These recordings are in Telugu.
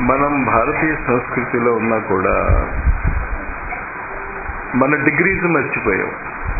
మనం భారతీయ సంస్కృతిలో ఉన్నా కూడా మన డిగ్రీస్ మర్చిపోయాం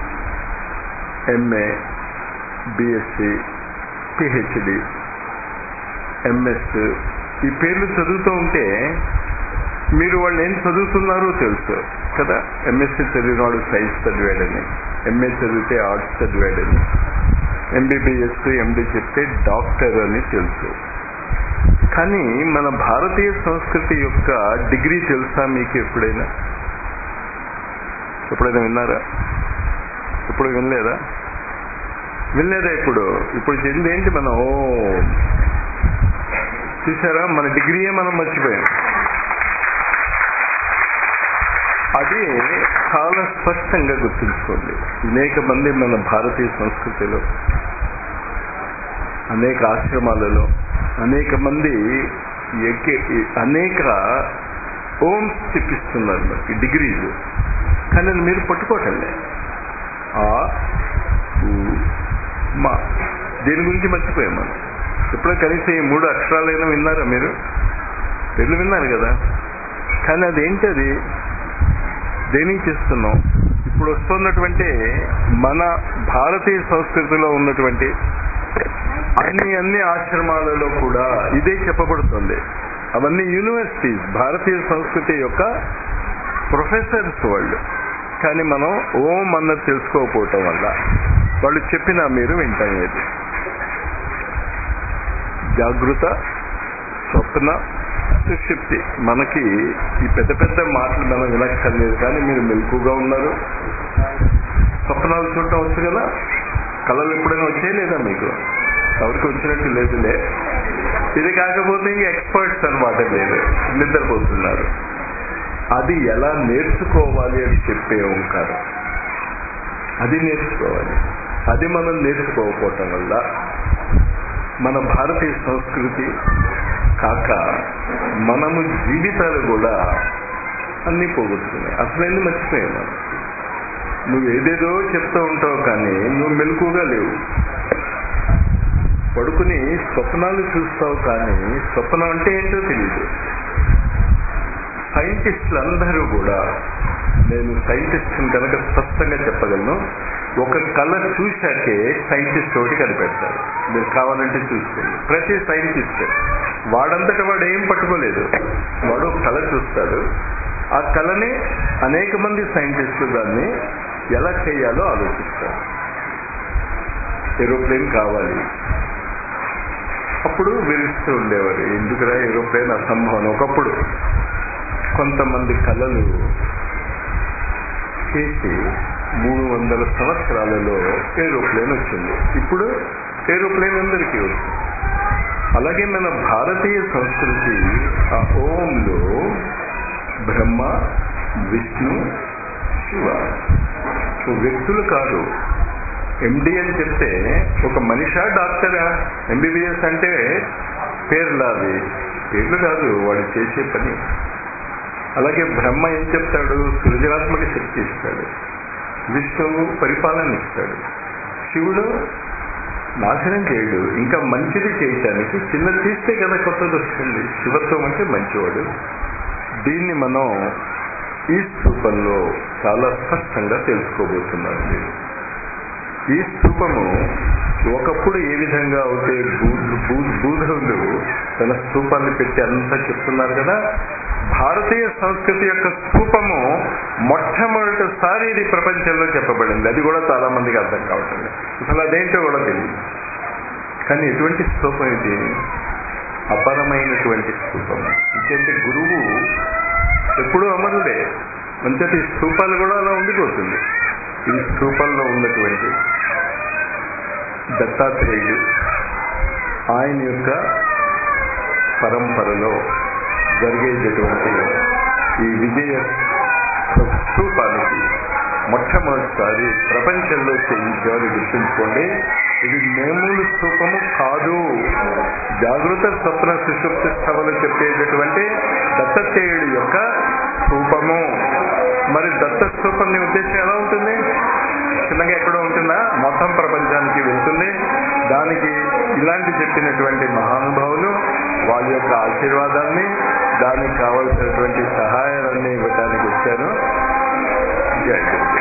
ఎంఏ బిఎస్సి పిహెచ్డి ఎంఎస్ ఈ పేర్లు చదువుతూ ఉంటే మీరు వాళ్ళు ఏం చదువుతున్నారో తెలుసు కదా ఎంఎస్సి చదివినవాడు సైన్స్ చదివాడని ఎంఏ చదివితే ఆర్ట్స్ చదివాడని ఎంబీబీఎస్ ఎండి చెప్తే డాక్టర్ అని తెలుసు కానీ మన భారతీయ సంస్కృతి యొక్క డిగ్రీ తెలుసా మీకు ఎప్పుడైనా ఎప్పుడైనా విన్నారా ఇప్పుడు వినలేదా వినలేదా ఇప్పుడు ఇప్పుడు చెంది ఏంటి మనం ఓ చూసారా మన డిగ్రీయే మనం మర్చిపోయాం అది చాలా స్పష్టంగా గుర్తుంచుకోండి అనేక మంది మన భారతీయ సంస్కృతిలో అనేక ఆశ్రమాలలో అనేక మంది ఎక్కే- అనేక ఓమ్స్ చెప్పిస్తున్నారు మనకి డిగ్రీలు కానీ అది మీరు పట్టుకోవటంలే ఆ ఊ, మా దీని గురించి మర్చిపోయాం మనం ఎప్పుడో కనీసం ఈ మూడు అక్షరాలైనా విన్నారా మీరు పేర్లు విన్నారు కదా కానీ అదేంటి అది దేనికి చేస్తున్నాం ఇప్పుడు వస్తున్నటువంటి మన భారతీయ సంస్కృతిలో ఉన్నటువంటి అన్ని అన్ని ఆశ్రమాలలో కూడా ఇదే చెప్పబడుతుంది అవన్నీ యూనివర్సిటీస్ భారతీయ సంస్కృతి యొక్క ప్రొఫెసర్స్ వాళ్ళు కానీ మనం ఓం అన్నది తెలుసుకోకపోవటం వల్ల వాళ్ళు చెప్పినా మీరు వింటలేదు జాగృత స్వప్న సుషిప్తి మనకి ఈ పెద్ద పెద్ద మాటలు మనం వినక్కర్లేదు కానీ మీరు మెలకుగా ఉన్నారు స్వప్నాలు చూడటం వచ్చు కదా కళలు ఎప్పుడైనా వచ్చే లేదా మీకు ఎవరికి వచ్చినట్టు లేదులే ఇది కాకపోతే ఇంక ఎక్స్పర్ట్స్ అనమాట లేదు నిద్రపోతున్నారు అది ఎలా నేర్చుకోవాలి అని చెప్పే ఓంకారం అది నేర్చుకోవాలి అది మనం నేర్చుకోకపోవటం వల్ల మన భారతీయ సంస్కృతి కాక మనము జీవితాలు కూడా అన్నీ పోగొట్టుకున్నాయి అసలు మర్చిపోయాం మనం నువ్వు ఏదేదో చెప్తూ ఉంటావు కానీ నువ్వు మెలకుగా లేవు పడుకుని స్వప్నాలు చూస్తావు కానీ స్వప్నం అంటే ఏంటో తెలియదు సైంటిస్టులు అందరూ కూడా నేను సైంటిస్ట్ కనుక స్పష్టంగా చెప్పగలను ఒక కళ చూశాకే సైంటిస్ట్ ఒకటి కనిపెడతారు మీరు కావాలంటే చూసుకోండి ప్రతి సైంటిస్ట్ వాడంతట వాడు ఏం పట్టుకోలేదు వాడు ఒక కళ చూస్తాడు ఆ కళని అనేక మంది సైంటిస్టులు దాన్ని ఎలా చేయాలో ఆలోచిస్తారు ఏరోప్లేన్ కావాలి అప్పుడు విరుస్తూ ఉండేవారు ఎందుకురా ఏరోప్లేన్ అసంభవం ఒకప్పుడు కొంతమంది కళలు చేసి మూడు వందల సంవత్సరాలలో ఏరోప్లేన్ వచ్చింది ఇప్పుడు ఏరోప్లేన్ అందరికీ వచ్చింది అలాగే మన భారతీయ సంస్కృతి ఆ ఓంలో బ్రహ్మ విష్ణు శివ ఓ వ్యక్తులు కాదు ఎండి అని చెప్తే ఒక మనిషా డాక్టరా ఎంబీబీఎస్ అంటే పేర్లు అవి పేర్లు కాదు వాడు చేసే పని అలాగే బ్రహ్మ ఏం చెప్తాడు సృజనాత్మక శక్తి ఇస్తాడు విష్ణువు పరిపాలన ఇస్తాడు శివుడు నాశనం చేయడు ఇంకా మంచిది చేయటానికి చిన్న తీస్తే కదా కొత్తది వస్తుంది శివత్వం అంటే మంచివాడు దీన్ని మనం ఈ స్థూపంలో చాలా స్పష్టంగా తెలుసుకోబోతున్నారు మీరు ఈ స్థూపము ఒకప్పుడు ఏ విధంగా అయితే బూధులు తన స్థూపాన్ని పెట్టి అంతా చెప్తున్నారు కదా భారతీయ సంస్కృతి యొక్క స్థూపము మొట్టమొదటిసారి ఇది ప్రపంచంలో చెప్పబడింది అది కూడా చాలా మందికి అర్థం కావట్లేదు అసలు అదేంటో కూడా తెలియదు కానీ ఎటువంటి స్థూపం ఇది అపరమైనటువంటి స్థూపం ఇంకేంటి గురువు ఎప్పుడూ అమరుడే మంచి స్థూపాలు కూడా అలా ఉండిపోతుంది ఈ స్థూపంలో ఉన్నటువంటి దత్తాత్రేయుడు ఆయన యొక్క పరంపరలో జరిగేటటువంటి ఈ విజయ స్థూపానికి మొట్టమొదటిసారి ప్రపంచంలో చేయించామని గుర్తుంచుకోండి ఇది మేమూలు స్థూపము కాదు జాగృత స్వప్న సుషుప్తి స్థవలు చెప్పేటటువంటి దత్తాత్రేయుడి యొక్క స్థూపము మరి దత్త స్థూపం నీ ఉద్దేశం ఎలా ఉంటుంది చిన్నగా ఎక్కడో ఉంటుందా మొత్తం ప్రపంచానికి వెళ్తుంది దానికి ఇలాంటి చెప్పినటువంటి మహానుభావులు వాళ్ళ యొక్క ఆశీర్వాదాన్ని దానికి కావలసినటువంటి సహాయాలన్నీ ఇవ్వడానికి వచ్చాను జై గురు